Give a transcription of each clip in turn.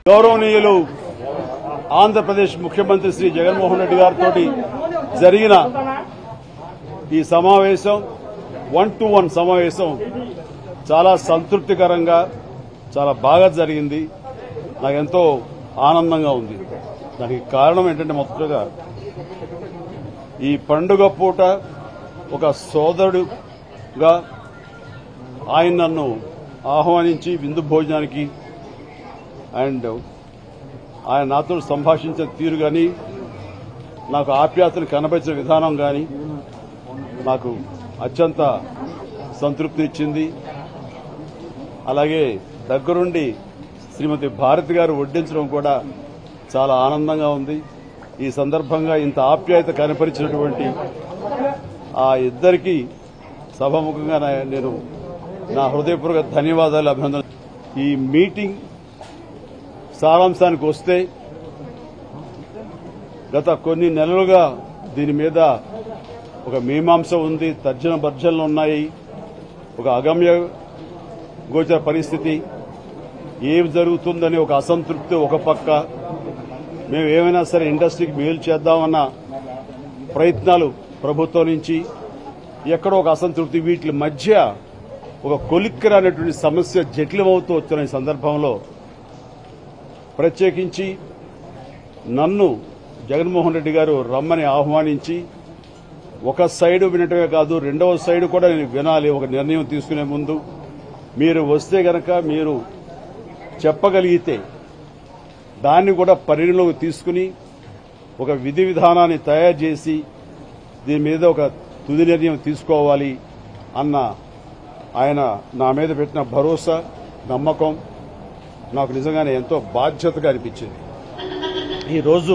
గౌరవనీయులు ఆంధ్రప్రదేశ్ ముఖ్యమంత్రి శ్రీ జగన్మోహన్ రెడ్డి గారితో జరిగిన ఈ సమావేశం వన్ టు వన్ సమావేశం చాలా సంతృప్తికరంగా చాలా బాగా జరిగింది నాకు ఎంతో ఆనందంగా ఉంది దానికి కారణం ఏంటంటే మొదటగా ఈ పండుగ పూట ఒక సోదరుడుగా ఆయన నన్ను ఆహ్వానించి విందు భోజనానికి అండ్ ఆయన నాతో సంభాషించిన తీరు కానీ నాకు ఆప్యాయతను కనబరిచిన విధానం కానీ నాకు అత్యంత సంతృప్తినిచ్చింది అలాగే దగ్గరుండి శ్రీమతి భారతి గారు వడ్డించడం కూడా చాలా ఆనందంగా ఉంది ఈ సందర్భంగా ఇంత ఆప్యాయత కనపరిచినటువంటి ఆ ఇద్దరికి సభాముఖంగా నా- నేను నా హృదయపూర్వక ధన్యవాదాలు అభినందన ఈ మీటింగ్ సారాంశానికి వస్తే గత కొన్ని నెలలుగా దీని మీద ఒక మీమాంస ఉంది తర్జన భర్జనలు ఉన్నాయి ఒక అగమ్య గోచర పరిస్థితి ఏం జరుగుతుందని ఒక అసంతృప్తి ఒక పక్క మేము ఏమైనా సరే ఇండస్ట్రీకి మేలు చేద్దామన్న ప్రయత్నాలు ప్రభుత్వం నుంచి ఎక్కడో ఒక అసంతృప్తి వీటి మధ్య ఒక కొలిక్కర అనేటువంటి సమస్య జటిలమవుతూ వచ్చిన ఈ సందర్భంలో ప్రత్యేకించి నన్ను జగన్మోహన్ రెడ్డి గారు రమ్మని ఆహ్వానించి ఒక సైడు వినటమే కాదు రెండవ సైడు కూడా నేను వినాలి ఒక నిర్ణయం తీసుకునే ముందు మీరు వస్తే గనక మీరు చెప్పగలిగితే దాన్ని కూడా పరిగణలోకి తీసుకుని ఒక విధి విధానాన్ని తయారు చేసి దీని మీద ఒక తుది నిర్ణయం తీసుకోవాలి అన్న ఆయన నా మీద పెట్టిన భరోసా నమ్మకం నాకు నిజంగానే ఎంతో బాధ్యతగా అనిపించింది ఈరోజు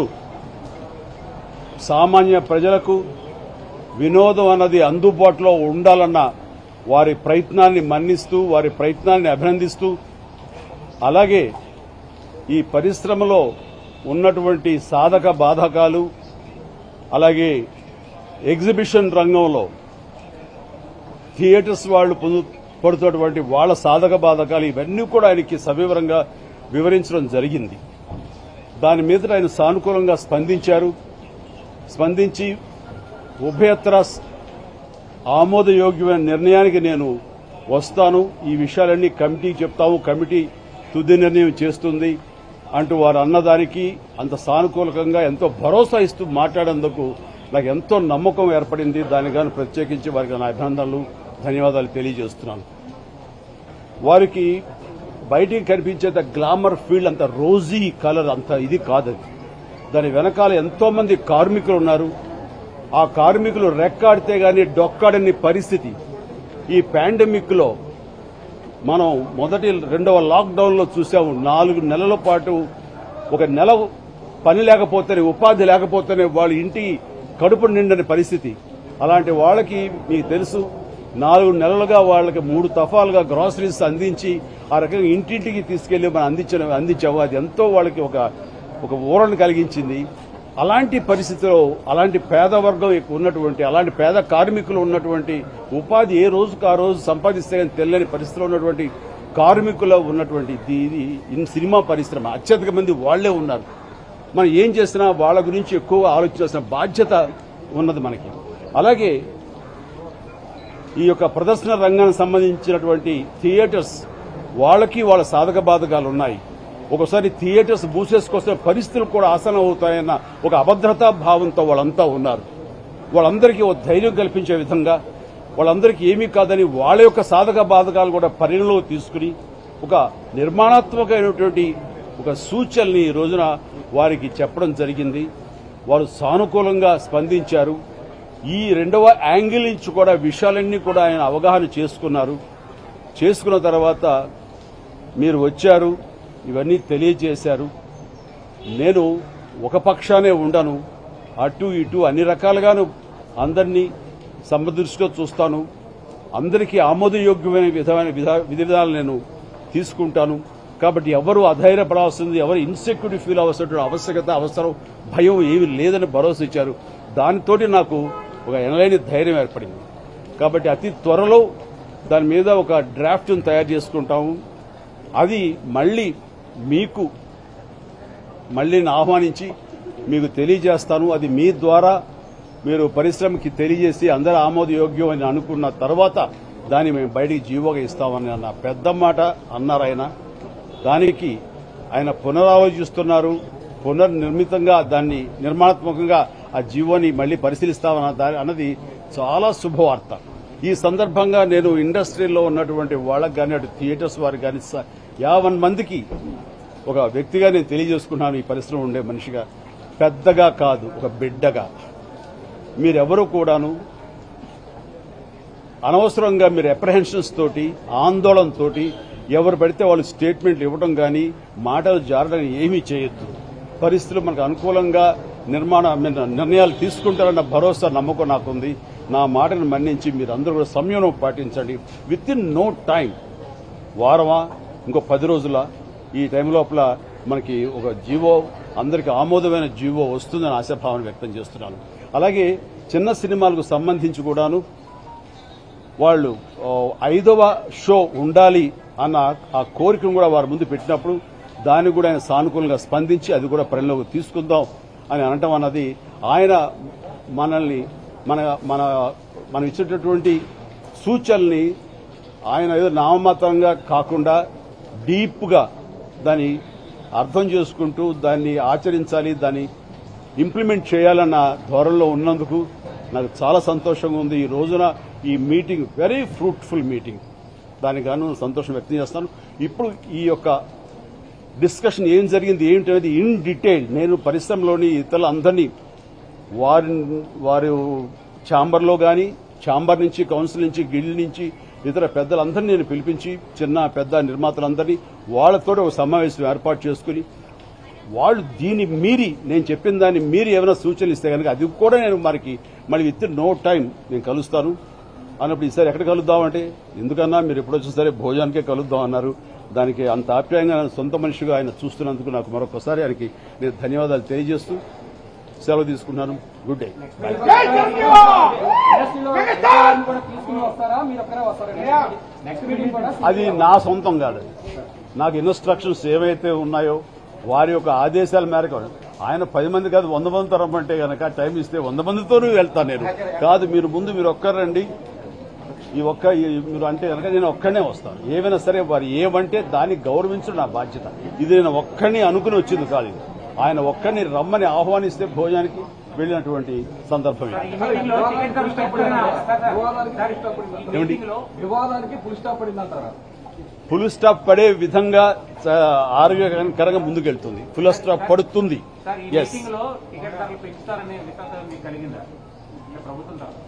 సామాన్య ప్రజలకు వినోదం అన్నది అందుబాటులో ఉండాలన్న వారి ప్రయత్నాన్ని మన్నిస్తూ వారి ప్రయత్నాన్ని అభినందిస్తూ అలాగే ఈ పరిశ్రమలో ఉన్నటువంటి సాధక బాధకాలు అలాగే ఎగ్జిబిషన్ రంగంలో థియేటర్స్ వాళ్ళు పొందు పడుతున్నటువంటి వాళ్ళ సాధక బాధకాలు ఇవన్నీ కూడా ఆయనకి సవివరంగా వివరించడం జరిగింది దాని మీద ఆయన సానుకూలంగా స్పందించారు స్పందించి ఉభయత్ర ఆమోదయోగ్యమైన నిర్ణయానికి నేను వస్తాను ఈ విషయాలన్నీ కమిటీకి చెప్తాము కమిటీ తుది నిర్ణయం చేస్తుంది అంటూ వారు అన్నదానికి అంత సానుకూలకంగా ఎంతో భరోసా ఇస్తూ మాట్లాడేందుకు నాకు ఎంతో నమ్మకం ఏర్పడింది దాని గాను ప్రత్యేకించి వారికి నా అభినందనలు ధన్యవాదాలు తెలియజేస్తున్నాను వారికి బయటికి కనిపించేంత గ్లామర్ ఫీల్డ్ అంత రోజీ కలర్ అంత ఇది కాదది దాని వెనకాల ఎంతో మంది కార్మికులు ఉన్నారు ఆ కార్మికులు రెక్కాడితే గాని డొక్కాడని పరిస్థితి ఈ పాండమిక్ లో మనం మొదటి రెండవ లాక్డౌన్ లో చూసాము నాలుగు నెలల పాటు ఒక నెల పని లేకపోతేనే ఉపాధి లేకపోతేనే వాళ్ళ ఇంటి కడుపు నిండని పరిస్థితి అలాంటి వాళ్ళకి మీకు తెలుసు నాలుగు నెలలుగా వాళ్ళకి మూడు తఫాలుగా గ్రాసరీస్ అందించి ఆ రకంగా ఇంటింటికి తీసుకెళ్లి మనం అందించిన అందించాము అది ఎంతో వాళ్ళకి ఒక ఒక ఊరను కలిగించింది అలాంటి పరిస్థితిలో అలాంటి పేద వర్గం ఎక్కువ ఉన్నటువంటి అలాంటి పేద కార్మికులు ఉన్నటువంటి ఉపాధి ఏ రోజుకు ఆ రోజు సంపాదిస్తే కానీ తెలియని పరిస్థితిలో ఉన్నటువంటి కార్మికులు ఉన్నటువంటి ఇది ఇది ఇన్ సినిమా పరిశ్రమ అత్యధిక మంది వాళ్లే ఉన్నారు మనం ఏం చేసినా వాళ్ళ గురించి ఎక్కువ ఆలోచించాల్సిన బాధ్యత ఉన్నది మనకి అలాగే ఈ యొక్క ప్రదర్శన రంగానికి సంబంధించినటువంటి థియేటర్స్ వాళ్ళకి వాళ్ళ సాధక బాధకాలు ఉన్నాయి ఒకసారి థియేటర్స్ మూసేసుకొస్తే పరిస్థితులు కూడా ఆసనం అవుతాయన్న ఒక అభద్రతా భావంతో వాళ్ళంతా ఉన్నారు వాళ్ళందరికీ ఒక ధైర్యం కల్పించే విధంగా వాళ్ళందరికీ ఏమీ కాదని వాళ్ళ యొక్క సాధక బాధకాలు కూడా పరిగణలో తీసుకుని ఒక నిర్మాణాత్మకమైనటువంటి ఒక సూచనని ఈ రోజున వారికి చెప్పడం జరిగింది వారు సానుకూలంగా స్పందించారు ఈ రెండవ యాంగిల్ నుంచి కూడా విషయాలన్నీ కూడా ఆయన అవగాహన చేసుకున్నారు చేసుకున్న తర్వాత మీరు వచ్చారు ఇవన్నీ తెలియజేశారు నేను ఒక పక్షానే ఉండను అటు ఇటు అన్ని రకాలుగాను అందరినీ సమదృష్టిలో చూస్తాను అందరికీ ఆమోదయోగ్యమైన విధమైన విధా- విధి విధానాలు నేను తీసుకుంటాను కాబట్టి ఎవరు అధైర్యపడాల్సింది ఎవరు ఇన్సెక్యూరిటీ ఫీల్ అవ్వాల్సిన ఆవశ్యకత అవసరం భయం ఏమీ లేదని భరోసా ఇచ్చారు దానితోటి నాకు ఒక ఎనలేని ధైర్యం ఏర్పడింది కాబట్టి అతి త్వరలో దాని మీద ఒక డ్రాఫ్ట్ను తయారు చేసుకుంటాము అది మళ్ళీ మీకు మళ్ళీ నేను ఆహ్వానించి మీకు తెలియజేస్తాను అది మీ ద్వారా మీరు పరిశ్రమకి తెలియజేసి అందరూ ఆమోదయోగ్యం అని అనుకున్న తర్వాత దాన్ని మేము బయటికి జీవోగా ఇస్తామని అన్న పెద్ద మాట అన్నారు ఆయన దానికి ఆయన పునరాలోచిస్తున్నారు పునర్నిర్మితంగా దాన్ని నిర్మాణాత్మకంగా ఆ జీవోని మళ్లీ పరిశీలిస్తామన్న దాని అన్నది చాలా శుభవార్త ఈ సందర్భంగా నేను ఇండస్ట్రీలో ఉన్నటువంటి వాళ్ళకి కానీ అటు థియేటర్స్ వారికి కానీ స- యావన్ మందికి ఒక వ్యక్తిగా నేను తెలియజేసుకున్నాను ఈ పరిశ్రమ ఉండే మనిషిగా పెద్దగా కాదు ఒక బిడ్డగా మీరెవరూ కూడాను అనవసరంగా మీరు అప్రహెన్షన్స్ తోటి ఆందోళన తోటి ఎవరు పడితే వాళ్ళు స్టేట్మెంట్లు ఇవ్వడం కానీ మాటలు జారడం ఏమీ చేయొద్దు పరిస్థితులు మనకు అనుకూలంగా నిర్మాణ I mean, నిర్ణయాలు తీసుకుంటారన్న భరోసా నమ్మకం నాకుంది నా మాటను మన్నించి మీరు అందరూ కూడా సంయమనం పాటించండి విత్ ఇన్ నో టైం వారమా ఇంకో పది రోజుల ఈ టైం లోపల మనకి ఒక జీవో అందరికి ఆమోదమైన జీవో వస్తుందని ఆశాభావం వ్యక్తం చేస్తున్నాను అలాగే చిన్న సినిమాలకు సంబంధించి కూడాను వాళ్ళు ఆ, ఐదవ షో ఉండాలి అన్న ఆ కోరికను కూడా వారి ముందు పెట్టినప్పుడు దాన్ని కూడా ఆయన సానుకూలంగా స్పందించి అది కూడా పరిణలోకి తీసుకుందాం అని అనటం అన్నది ఆయన మనల్ని మన మన మనం ఇచ్చేటటువంటి సూచనల్ని ఆయన ఏదో నామమాత్రంగా కాకుండా డీప్గా దాన్ని అర్థం చేసుకుంటూ దాన్ని ఆచరించాలి దాన్ని ఇంప్లిమెంట్ చేయాలన్న ధోరణిలో ఉన్నందుకు నాకు చాలా సంతోషంగా ఉంది ఈ రోజున ఈ మీటింగ్ వెరీ ఫ్రూట్ఫుల్ మీటింగ్ దానికి గాను సంతోషం వ్యక్తం చేస్తాను ఇప్పుడు ఈ యొక్క డిస్కషన్ ఏం జరిగింది ఏంటి అనేది ఇన్ డీటెయిల్ నేను పరిశ్రమలోని ఇతరులు అందరినీ వారి వారి ఛాంబర్లో కానీ ఛాంబర్ నుంచి కౌన్సిల్ నుంచి గిల్డ్ నుంచి ఇతర పెద్దలందరినీ నేను పిలిపించి చిన్న పెద్ద నిర్మాతలందరినీ వాళ్ళతో ఒక సమావేశం ఏర్పాటు చేసుకుని వాళ్ళు దీన్ని మీరి నేను చెప్పిన దాన్ని మీరి ఏమైనా సూచనలు ఇస్తే కనుక అది కూడా నేను మనకి మళ్ళీ విత్ నో టైం నేను కలుస్తాను అన్నప్పుడు ఈసారి ఎక్కడ కలుద్దాం అంటే ఎందుకన్నా మీరు ఎప్పుడు వచ్చినా సరే భోజనానికే కలుద్దాం అన్నారు దానికి అంత ఆప్యాయంగా సొంత మనిషిగా ఆయన చూస్తున్నందుకు నాకు మరొకసారి ఆయనకి నేను ధన్యవాదాలు తెలియజేస్తూ సెలవు తీసుకున్నాను గుడ్ డే ఇండస్ట్రీలో ఉద్యోగాలను కూడా తీసుకుని వస్తారా మీరు ఒక్కరే వస్తారా నెక్స్ట్ మీటింగ్ కూడా అది నా సొంతం కాదు నాకు ఇన్స్ట్రక్షన్స్ ఏవైతే ఉన్నాయో వారి యొక్క ఆదేశాల మేరకు ఆయన పది మంది కాదు వంద మందితో రమ్మంటే గనక టైం ఇస్తే వంద మందితోనూ వెళ్తాను నేను కాదు మీరు ముందు మీరు ఒక్కరండి ఈ ఒక్క ఈ- మీరు అంటే కనుక నేను ఒక్కడనే వస్తాను ఏమైనా సరే వారు ఏమంటే దాన్ని గౌరవించడం నా బాధ్యత ఇది నేను ఒక్కడిని అనుకుని వచ్చింది కాదు ఇది ఆయన ఒక్కడిని రమ్మని ఆహ్వానిస్తే భోజనానికి వెళ్ళినటువంటి సందర్భం ఇది. ఏమండి వివాదానికి ఫుల్ స్టాప్ పడింది అంటారా ఫుల్ స్టాప్ పడే విధంగా చ- ఆరోగ్యకరంగా ముందుకెళ్తుంది ఫుల్ స్టాప్ పడుతుంది సార్ ఈ ఎస్ మీటింగ్ లో టికెట్ ధరలు పెంచుతారనే విశ్వాసం మీకు కలిగిందా అంటే ప్రభుత్వం తరఫున.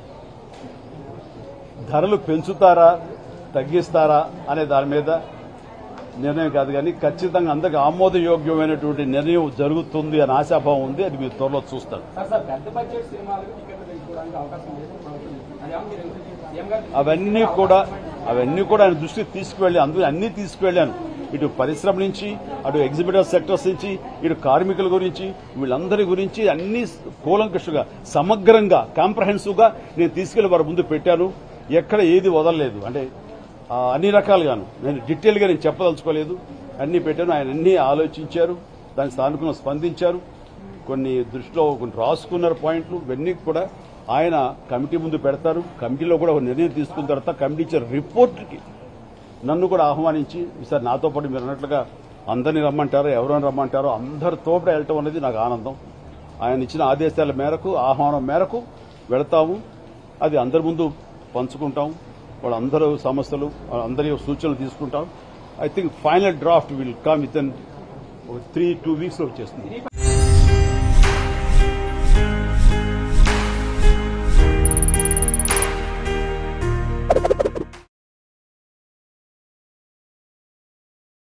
ధరలు పెంచుతారా తగ్గిస్తారా అనే దాని మీద నిర్ణయం కాదు కానీ ఖచ్చితంగా అందరికి ఆమోదయోగ్యమైనటువంటి నిర్ణయం జరుగుతుంది అని ఆశాభావం ఉంది అది మీరు త్వరలో చూస్తారు సార్ సార్ పెద్ద బడ్జెట్ సినిమాలకు టికెట్లు పెంచుకోవడానికి అవకాశం లేదు ప్రభుత్వం అదేమో మీరు ఎందుకు సీఎం గారు అవన్నీ కూడా అవన్నీ కూడా ఆయన దృష్టికి తీసుకువెళ్ళి అందులో అన్ని తీసుకువెళ్ళాను ఇటు పరిశ్రమ నుంచి అటు ఎగ్జిబిటర్ సెక్టర్స్ నుంచి ఇటు కార్మికుల గురించి వీళ్ళందరి గురించి అన్ని కూలంకషుగా సమగ్రంగా కాంప్రహెన్సివ్ గా నేను తీసుకెళ్లి వారి ముందు పెట్టాను ఎక్కడ ఏది వదలలేదు అంటే ఆ, అన్ని రకాలుగాను నేను డీటెయిల్ గా నేను చెప్పదలుచుకోలేదు అన్ని పెట్టాను ఆయన అన్ని ఆలోచించారు దానికి సానుకూలంగా స్పందించారు కొన్ని దృష్టిలో కొన్ని రాసుకున్నారు పాయింట్లు ఇవన్నీ కూడా ఆయన కమిటీ ముందు పెడతారు కమిటీలో కూడా ఒక నిర్ణయం తీసుకున్న తర్వాత కమిటీ ఇచ్చే రిపోర్ట్కి నన్ను కూడా ఆహ్వానించి ఈసారి నాతో పాటు మీరు అన్నట్లుగా అందరిని రమ్మంటారో ఎవరైనా రమ్మంటారో అందరితో కూడా వెళ్ళటం అనేది నాకు ఆనందం ఆయన ఇచ్చిన ఆదేశాల మేరకు ఆహ్వానం మేరకు వెళతాము అది అందరి ముందు పంచుకుంటాం వాళ్ళందరూ సమస్యలు అందరి సూచనలు తీసుకుంటాం I think final draft will come with three two weeks లో వచ్చేస్తుంది